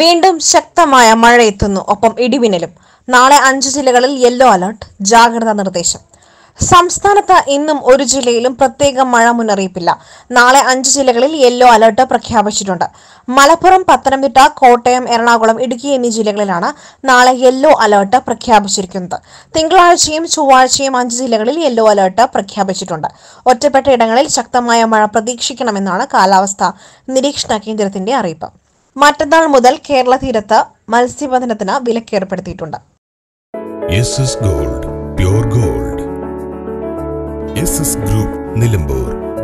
വീണ്ടും ശക്തമായ മഴ എത്തുന്നു ഒപ്പം ഇടിമിന്നലും നാളെ അഞ്ച് ജില്ലകളിൽ യെല്ലോ അലർട്ട് ജാഗ്രതാ നിർദ്ദേശം സംസ്ഥാനത്ത് ഇന്നും ഒരു ജില്ലയിലും പ്രത്യേക മഴ മുന്നറിയിപ്പില്ല നാളെ അഞ്ച് ജില്ലകളിൽ യെല്ലോ അലർട്ട് പ്രഖ്യാപിച്ചിട്ടുണ്ട് മലപ്പുറം പത്തനംതിട്ട കോട്ടയം എറണാകുളം ഇടുക്കി എന്നീ ജില്ലകളിലാണ് നാളെ യെല്ലോ അലർട്ട് പ്രഖ്യാപിച്ചിരിക്കുന്നത് തിങ്കളാഴ്ചയും ചൊവ്വാഴ്ചയും അഞ്ച് ജില്ലകളിൽ യെല്ലോ അലർട്ട് പ്രഖ്യാപിച്ചിട്ടുണ്ട് ഒറ്റപ്പെട്ട ഇടങ്ങളിൽ ശക്തമായ മഴ പ്രതീക്ഷിക്കണമെന്നാണ് കാലാവസ്ഥാ നിരീക്ഷണ കേന്ദ്രത്തിന്റെ അറിയിപ്പ് മറ്റന്നാൾ മുതൽ കേരള തീരത്ത് മത്സ്യബന്ധനത്തിന് വിലക്കേർപ്പെടുത്തിയിട്ടുണ്ട് S S gold pure gold S S group Nilambur